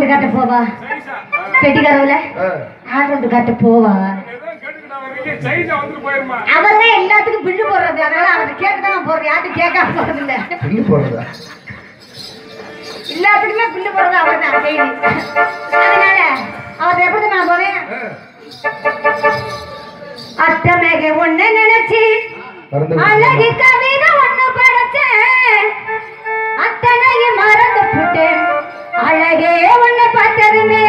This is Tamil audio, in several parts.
கொண்டு காட்ட போவா பெட்டி கதவுல ஆள் கொண்டு காட்ட போவா அவர் தான் எல்லாத்துக்கும் பில்லு போடுறது அதனால அவர்கிட்ட கேட்டு தான் நான் போடுறேன் யார்ட்டும் கேட்காம போறது இல்ல பில்லு போடுறதா எல்லாத்துக்குமே பில்லு போடுறது அவர் தான் டெய்லி அதனால அவர் எப்படி நான் போவேன் அத்தமேக ஒண்ணு நினைச்சு மறந்து அழகு கவிதை ஒண்ணு படைச்சேன் அத்தனையும் மறந்து விட்டேன் அழகே ஒண்ணு பார்த்ததுமே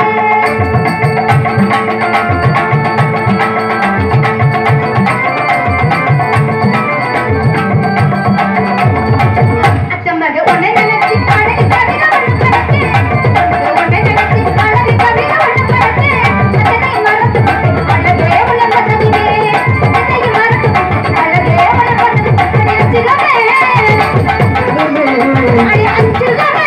அத்தமக ஒண்ணு நினைச்சு அழகு கவிதை ஒண்ணு படைச்சேன் ஒண்ணு நினைச்சு அழகு கவிதை ஒண்ணு படைச்சேன் அத்தனையும் மறந்து விட்டேன் அழகே ஒண்ணு பார்த்ததுமே அத்தனையும் மறந்து விட்டேன் அழகே ஒண்ணு பார்த்ததுமே சிலமே அடி அஞ்சுகமே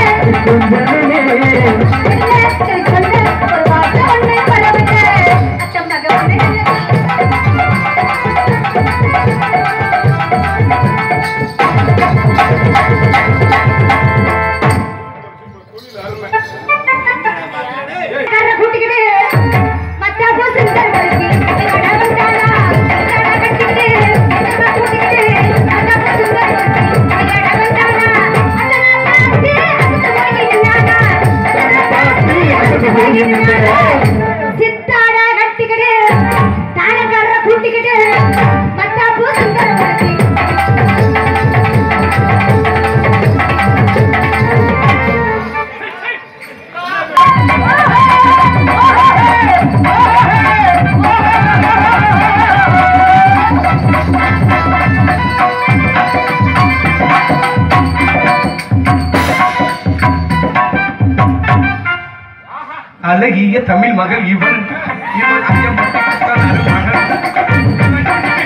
சித்தாட கட்டிக்கிட்டு தானக்காரர கூட்டிக்கிட்டு மத்தாப்பு சுந்தரமூர்த்தி அழகிய தமிழ் மகள் இவள் இவள் ஐயம்பட்டி கத்தார் அருமகள்.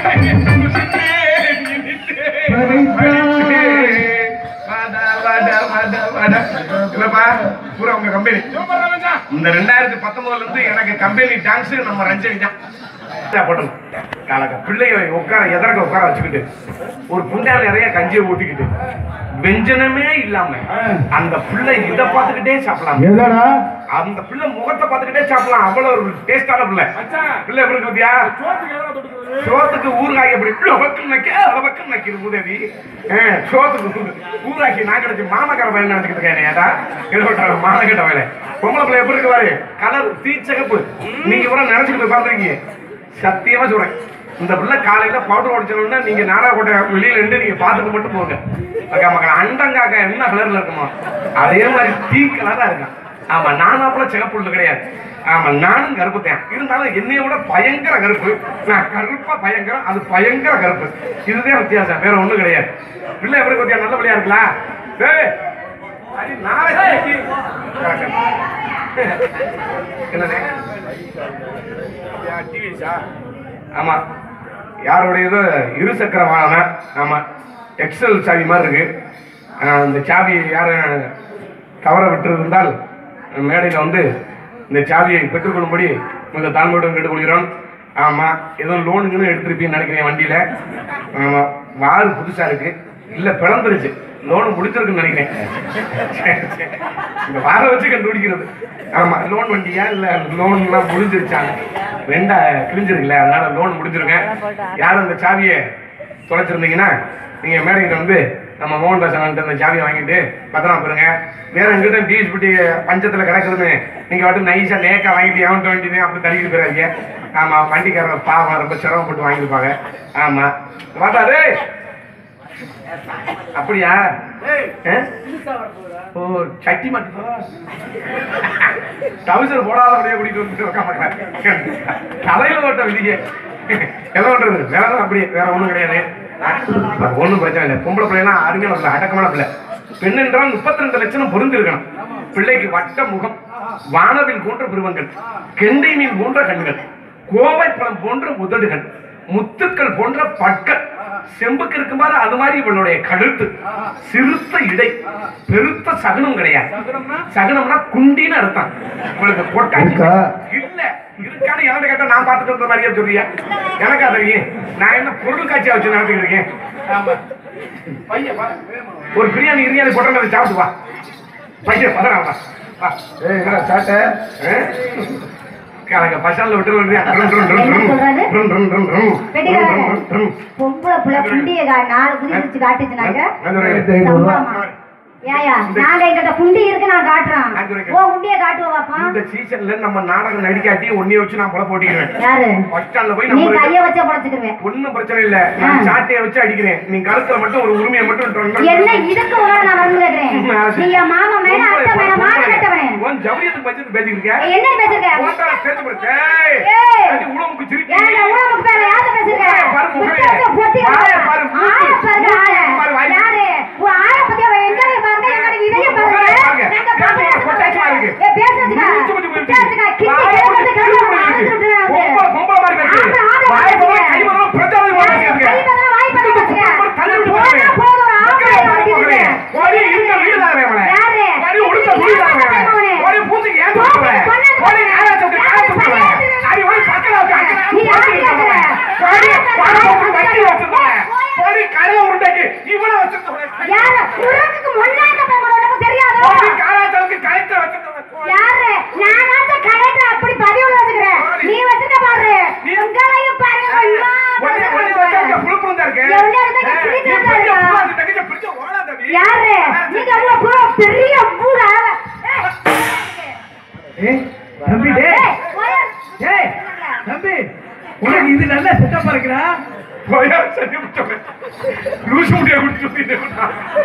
வாடா, வாடா, வாடா, வாடா. இல்லப்பா, பூரா உங்க company. இந்த ரெண்டாயிரத்தி பத்தொன்பதுல இருந்து எனக்கு கம்பெனி டான்ஸ் நம்ம ரஞ்சனி தான் போட்டணும் காலக்க பிள்ளைய உட்கார எதற்க உட்கார வச்சுக்கிட்டு ஒரு குண்டால நிறைய கஞ்சியை ஊட்டிக்கிட்டு வெஞ்சனமே இல்லாம அந்த பிள்ளை இதை பார்த்துக்கிட்டே சாப்பிடலாம் எதடா அந்த பிள்ளை முகத்தை பார்த்துக்கிட்டே சாப்பிடலாம் அவ்வளவு ஒரு டேஸ்டான பிள்ளை பிள்ளை எப்படி இருக்கு பாத்தியா சோத்துக்கு ஊறுகாய் எப்படி லவக்கு நக்க லவக்கு நக்கிது உதவி சோத்துக்கு ஊறுகாய்க்கு நான் கிடைச்சி மாமக்கார பையன் நினைச்சுக்கிட்டு இருக்கேன் ஏதா எழுபட்டாங்க மானக்கிட்ட வேலை பொம்பளை பிள்ளை எப்படி இருக்கு பாரு கலர் தீச்சகப்பு நீங்க கூட நினைச்சுட்டு போய் பார்த்துருக்கீங்க சத்தியமா சொல்றேன் இந்த பிள்ளை காலையில பவுடர் உடைச்சோம்னா நீங்க நாடாக்கோட்டை வெளியில இருந்து நீங்க பார்த்துட்டு மட்டும் போங்க அக்கா மக்கள் அண்டங்காக்கா என்ன கலர்ல இருக்குமா அதே மாதிரி தீ கலரா இருக்கான் ஆமா நானாப்புல சிகப்புள்ள கிடையாது ஆமா நானும் கருப்பு தான் இருந்தாலும் என்னைய விட பயங்கர கருப்பு நான் கருப்பா பயங்கரம் அது பயங்கர கருப்பு இதுதான் வித்தியாசம் வேற ஒண்ணும் கிடையாது பிள்ளை எப்படி பத்தியா நல்ல பிள்ளையா இருக்கலாம் டேய், அடி நாளைக்கு என்னண்ணே டிவிஸா ஆமா யாருடையதோ இருசக்கர வாகனம் ஆமா எக்ஸல் சாவி மாதிரி இருக்கு ஆஹ் இந்த சாவி யாரும் தவற விட்டிருந்தால் மேடையில் வந்து இந்த சாவியை பெற்றுக்கொள்ளும்படி மிக தாழ்மையுடன் கேட்டுக்கொள்கிறோம் ஆமா ஏதோ லோனுங்கன்னு எடுத்திருப்பீங்கன்னு நினைக்கிறேன் வண்டியில ஆமா வாறு புதுசா இருக்கு இல்ல பிளந்துருச்சு லோன் முடிச்சிருக்குன்னு நினைக்கிறேன் சரி, சரி. இந்த வார வச்சு கண்டுபிடிக்கிறது ஆமா லோன் வண்டியா இல்ல லோன் எல்லாம் முடிஞ்சிருச்சாங்க ரெண்டா கிழிஞ்சிருக்குல்ல அதனால லோன் முடிஞ்சிருக்கேன் யாரும் அந்த சாவியை தொலைச்சிருந்தீங்கன்னா நீங்க மேடைகிட்ட வந்து நம்ம மோகன் தாசன் அந்த சாவியை வாங்கிட்டு பத்திரமா போயிருங்க வேற எங்கிட்ட டிஎஸ் பிடி பஞ்சத்துல கிடக்குதுன்னு நீங்க மட்டும் நைஸா நேக்கா வாங்கிட்டு ஏவன்ட்ட வேண்டியது அப்படி தள்ளிட்டு போயிடாதீங்க ஆமா வண்டிக்காரர் பாவம் ரொம்ப சிரமப்பட்டு வாங்கியிருப்பாங்க ஆமா பார்த்தாரு அப்படியா ஆ? ஓ சட்டி மட்டும் டவுசர் போடாதபடியே கூட்டிட்டு வந்து உட்காந்து தலையில ஓட்ட விதிக்க என்ன பண்றது வேற எதுவும் அப்படி வேற ஒண்ணும் கிடையாது ஒண்ணும் பிரச்சனை இல்லை பொம்பளை பிள்ளைனா அருமையான பிள்ளை அடக்கமான பிள்ளை பெண் என்றால் முப்பத்தி ரெண்டு லட்சம் பொருந்திருக்கணும் பிள்ளைக்கு வட்ட முகம் வானவில் போன்ற புருவங்கள் கெண்டை மீன் போன்ற கண்கள் கோவை பழம் போன்ற உதடுகள் முத்துக்கள் போன்ற பற்கள் செம்புக்கு இருக்குமாறு அது மாதிரி இவளுடைய கழுத்து சிறுத்த இடை பெருத்த சகுனம் கிடையாது சகுனம்னா குண்டின்னு அர்த்தம் இவளுக்கு கொட்டாச்சி இருக்கா? இல்ல இருக்கான்னு என்கிட்ட கேட்டா நான் பார்த்துட்டு இருந்த மாதிரியே சொல்றியா எனக்கு அது தெரியும் நான் என்ன பொருள் காட்சியா வச்சு நடத்திட்டு இருக்கேன் ஆமா பையன் வா. ஒரு பிரியாணி பிரியாணி போட்டு அதை சாப்பிட்டு வா பையன் பதறான் ஏய் என்னடா சாட்டை கணக்க பசால விட்டு விடுறியா என்ன சொல்றாரு? வெட்டிக்காரன். பொம்பளை புள்ள புண்டிய கா- நாலு குதி வச்சு காட்டுச்சுனாக்க சம்பளமா? ஏயா நாங்க எங்கிட்ட புண்டி இருக்கு நான் காட்டுறோம் அது இருக்கு. ஓ புண்டிய காட்டுவோம் பாப்பா இந்த சீசன்ல நம்ம நாடகம் நடிக்காட்டி ஒன்னைய வச்சு நான் பொல போட்டிக்கிறேன் யாரு பஸ் ஸ்டாண்ட்ல போய் நீ நம்ம கைய வச்ச படைச்சுக்குவேன் ஒண்ணும் பிரச்சனை இல்ல நான் ஆ. சாட்டையை வச்சு அடிக்கிறேன் நீ கழுத்துல மட்டும் ஒரு உரிமையை மட்டும் டொன் என்ன இதுக்கு உங்களை நான் வந்து கேக்குறேன் நீ என் மாமா மேல அத்தை மேல மாமா கட்டவனே உன் ஜவுரியத்துக்கு பட்சத்துக்கு பேசிட்டு இருக்க என்ன பேசுறீங்க போட்டா சேர்த்து போடு. ஏய், ஏய். அடி உடம்புக்கு திருப்பி. ஏன் உடம்புக்கு பேர யாரு பேசுறீங்க பாரு முகரைய. விட்டு வச்ச பொட்டி வாயை பாரு, மூக்கு. ஆளை பாருங்க ஆளை பாரு, வாய். யாரு உன் ஆளை பத்தி அவன் எங்க பாருங்க எங்க இதையும் பாருங்க முகரைய பாருங்க. நாங்க பாப்போம் கொட்டாச்சமா இருக்கு. ஏ பேசுறதுக்கா மூச்சு முச்சு போயிடுச்சு. பேசுறதுக்கா கிட்டி வாயை கிட்ட போட்டு கழுவு கழுவு அறுத்து போயிடுச்சு. விட்டுறாங்க பொம்பளை, பொம்பளை மாதிரி பேசு. ஆமா, ஆமா, வாயை போட்டு பேசுங்க. கை முதல்ல பிரச்சாரம் மாதிரி பேசுங்க. கை பத்திரம் வாய் பத்திரம் வச்சுக்க தள்ளி விட்டு போனா பாருங்க. போதும் ஒரு முகரைய ஆம்பளை பாரு, முகரைய. வச்சிருக்கேன். ஓடி இருந்த வீடு தானே அவளை. யாரு? ஓடி உடுத்த வீடு தானே அவளை. ஓடி பூச்சிக்கு ஏன் கொடுத்தவளை? ஓடி ஆராய்ச்சி காய கொடுத்தவளை. அடி ஓடி பக்கத்துல வச்சு அக்கறை நீ யாரு போட்டு கேக்குற? வச்சிருந்தவளை. ஓடி வாயை போட்டு வச்சு வச்சிருந்தவளை. ஓடி கரையில உருண்டைக்கு இவ்வளவு வச்சிருந்தவளை. யாரு உனக்கு முன்னாடி உனக்கு தெரியாதோ ஓடி காராச்சலுக்கு கழுத்துல வச்சிருந்தவளை. யாரு நானாச்சும் கரெக்டா அப்படி பதிவுல வச்சுக்கிறேன் நீ வச்சுக்க பாரு நீ- உங்களையும் பாருங்க அம்மா, உடனே உடனே வச்சா இங்க புழு புழுந்தா இருக்கு. எவ்வளவு இருந்தா ஏய், கிழிச்சு நீ வந்தா பெரிய இருக்கா? புழு, அந்த தங்கச்சியை பிடிச்சு ஓடாத தம்பி. யாரு நீங்க அவ்வளவு பூரா பெரிய பூரா ஏய், தம்பி டேய் ஏய், போயா. ஏய் தம்பி உனக்கு இது நல்ல செட்டப்பா இருக்குடா போயா, சரி, விட்டோமே. லூசு முடிய குடிச்சு சுத்திட்டு இருக்கா.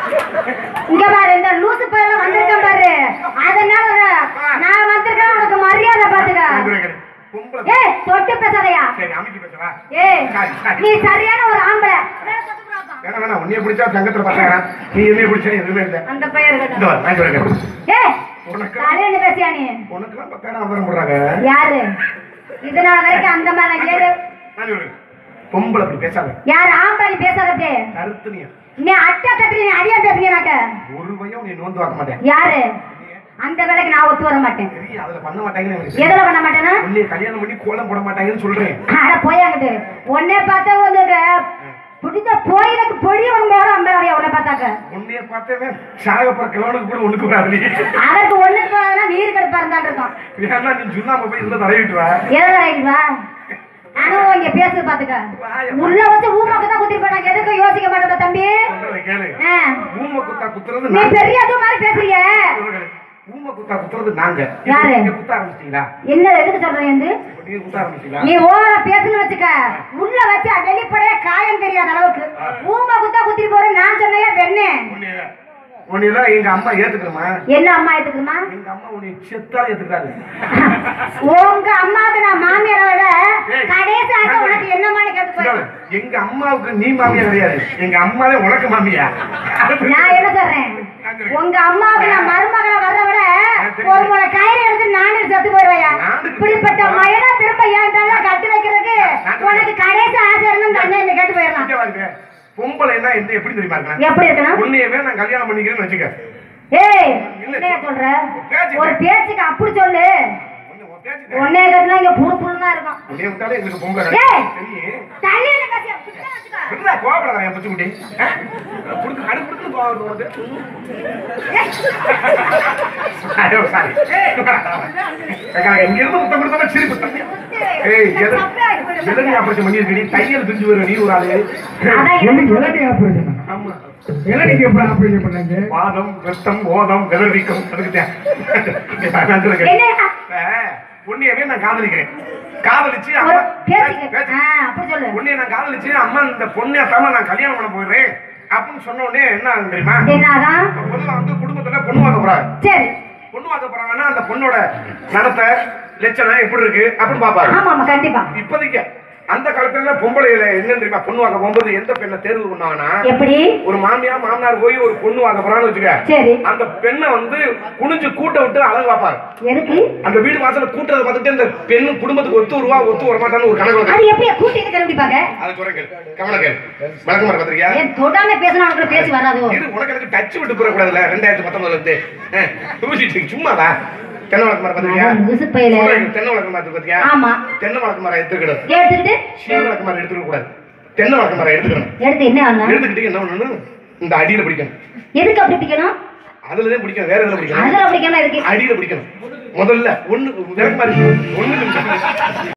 இங்க பாரு இந்த லூசு பையல வந்திருக்கேன் பாரு அதனால நான் வந்திருக்கேன் உனக்கு மரியாதை பாத்துக்க வந்துருங்க. பொம்பளை. ஏய் தொட்டு பேசாதயா சரி, அமைக்கி பேசவா? ஏய் சரி, சரி. நீ சரியான ஒரு ஆம்பளை வேணாம், வேணாம், உன்னைய பிடிச்சா தங்கத்துல பசங்க நீ என்னைய பிடிச்சா எதுவுமே இல்லை அந்த பையன் இந்த இருக்கட்டும் வா, நான் சொல்றேன். ஏய் உனக்கு தலையில பேசியா நீ உனக்கெல்லாம் பத்தாயிரம் அவதாரம் போடுறாங்க யாரு இது நாள் வரைக்கும் அந்த மாதிரி நான் ஏழு நான் சொல்றேன். பொம்பளை அப்படி பேசாத யாரு ஆம்பளை நீ பேசாதே கருத்துனியா நீ அட்டை கட்டி நீ அதிகம் பேசுனீனாக்க ஒரு பையன் நீ நோந்து பார்க்க மாட்டேன் யாரு அந்த வேலைக்கு நான் ஒத்து வர மாட்டேன் சரி அதுல பண்ண மாட்டாங்கன்னு எனக்கு எதுல பண்ண மாட்டேன்னா உன்னைய கல்யாணம் பண்ணி கோலம் போட மாட்டாங்கன்னு சொல்றேன் அட போயாங்கிட்டு உன்னை பார்த்தா உங்களுக்கு பிடிச்ச போயிலுக்கு பொடி வரும்போது அம்பளவையா உன்னை பார்த்தாக்க உன்னைய பார்த்தவே சாகப்புற கிழவனுக்கு கூட ஒண்ணுக்கு வராது அதற்கு ஒண்ணுக்கு போறதுனா நீர் கடுப்பா இருந்தான் இருக்கும் வேணா நீ சுண்ணாம்பு போய் இதுல தடவிட்டு வா எதுல ரைட் வா நானும் இங்க பேசுது பாத்துக்க உள்ள வச்சு ஊமாக்கு தான் குத்திட்டு போனாங்க எதுக்கும் யோசிக்க மாட்டேன் தம்பி சொல்றதை கேளு ஆ. ஊமை குத்தா குத்துறது நீ நாங்க பெரிய அது மாதிரி பேசுறிய ஊமை குத்தா குத்துறது நாங்க யாரு? நீங்க குத்த ஆரம்பிச்சிட்டீங்களா என்ன எதுக்கு சொல்றேன் வந்து நீங்க குத்த ஆரம்பிச்சிட்டீங்களா நீ ஓவரா பேசுன்னு வச்சுக்க உள்ள வச்சு வெளிப்படையா காயம் தெரியாத அளவுக்கு ஊமா குத்தா குத்திட்டு போறேன் நான் சொன்னையா பெண்ணே உன்னைய உன்னையெல்லாம் எங்க அம்மா ஏத்துக்கிறமா என்ன அம்மா எடுத்துக்குமா எங்க அம்மா உன்னை செத்தா ஏத்துக்கிறாரு உங்க அம்மாவுக்கு நான் மாமியாரை விட ஏய். கடைசி ஆசை உனக்கு என்னமான்னு கேட்டு இதோ, போய் எங்க அம்மாவுக்கு நீ மாமியா கிடையாது எங்க அம்மாவே உனக்கு மாமியா நான் என்ன சொல்றேன் உங்க அம்மாவுக்கு நான் மருமகளை வர்ற விட ஒரு முறை கயிறு எடுத்து நானே செத்து போயிருவையா இப்படிப்பட்ட மயனா திரும்ப ஏன் தாங்க கட்டி வைக்கிறதுக்கு உனக்கு கடைசி ஆசை இருந்து தண்ணி என்ன கேட்டு போயிடலாம் இங்க பாருங்க. பொம்பளைன்னா என்ன எப்படி தெரியுமா இருக்கணும் எப்படி இருக்கணும் உன்னையவே நான் கல்யாணம் பண்ணிக்கிறேன்னு வச்சுக்க ஏய் என்னைய சொல்ற ஒரு பேச்சுக்கு அப்படி சொல்லு உன்னை- உன் பேச்சு உன்னைய கட்டினா இங்க புழு புழு தான் இருக்கும் உன்னைய விட்டாலே எங்களுக்கு பொம்பளை ஏய். தெரியும் தலையில கட்டி அப்படிதான் வச்சுக்கோ. விடுடா, கோவப்படாத என் பச்சை குட்டி. ஆ? குடுக்கு, கடுக்கு குடுக்குன்னு கோவம் வருது உனக்கு. ஐயோ, sorry. ஏக்கா, இங்க இருந்து முத்தம் கொடுத்தா சிரிப்பு தம்பி. ஏய், எது- எதுக்கு நீ operation பண்ணியிருக்க நீ? தையல் பிரிஞ்சு வருவ நீ ஒரு ஆளு. அதான் எனக்கு எனக்கு இளநீ ஆபரேஷன் ஆமா. இளநீக்கு எப்படி ஆபரேஷன் பண்ணாங்க வாதம் ரத்தம் ஓதம் விரவீக்கம் அதுக்கு தே- நான் சொல்றேன். என்ன இப்ப, உன்னையவே நான் காதலிக்கிறேன் காதலிச்சு ஒரு அம்மா பேச்சுக்கு பேச்சு. ஆ, அப்படி சொல்லு உன்னைய நான் காதலிச்சு அம்மா இந்த பொண்ணை தம்ம நான் கல்யாணம் பண்ண போயிடுறேன் அப்படின்னு சொன்ன உடனே என்ன ஆகும் தெரியுமா என்னதான் பொதுவா வந்து குடும்பத்துல பொண்ணு பார்க்க போறாங்க சரி பொண்ணு பார்க்க போறாங்கன்னா அந்த பொண்ணோட நடத்தை லட்சணம் எப்படி இருக்கு அப்படின்னு பாப்பாங்க ஆமா ஆமா கண்டிப்பா இப்போதைக்கு அந்த காலத்துல பொம்பளையில என்ன தெரியுமா பொண்ணு பார்க்க போகும்போது எந்த பெண்ணை தேர்வு பண்ணாங்கன்னா எப்படி ஒரு மாமியா மாமனார் போய் ஒரு பொண்ணு வாங்க போறான்னு வச்சுக்க சரி அந்த பெண்ணை வந்து குனிஞ்சு கூட்ட விட்டு அழகு பார்ப்பாங்க எதுக்கு அந்த வீடு வாசல்ல கூட்டத்தை பார்த்துட்டு அந்த பெண்ணு குடும்பத்துக்கு ஒத்து வருவா ஒத்து வரமாட்டான்னு ஒரு கணக்கு அது எப்படி கூட்டிட்டு கண்டுபிடிப்பாங்க அது குறைகள் கவனங்கள் வழக்கம் வர பார்த்திருக்கியா ஏன் தொடாம பேசினா உனக்கு பேச்சு வராதோ இது உனக்கு எனக்கு டச் விட்டு போற கூடாதுல ரெண்டாயிரத்தி பத்தொன்பதுல இருந்து அஹ், தூசிட்டு சும்மாவா தென்னை வழக்கு மரம் பார்த்திருக்கியா லூசு பையல. சொல்றேன், தென்னை வழக்கு மரத்தை பார்த்தியா ஆமா தென்னை வழக்கு மரம் எடுத்துக்கிடும் எடுத்துக்கிட்டு சீன வழக்கு மரம் எடுத்துக்க கூடாது தென்னை வழக்கு மரம் எடுத்துக்கணும் எடுத்து என்ன வாங்க எடுத்துக்கிட்டு என்ன பண்ணணும் இந்த அடியில பிடிக்கணும் எதுக்கு அப்படி பிடிக்கணும் அதுலதான் பிடிக்கணும் வேற எதுல பிடிக்கணும் அதுல பிடிக்காம இருக்கு அடியில பிடிக்கணும் முதல்ல ஒண்ணு விளக்கு மாதிரி ஒண்ணு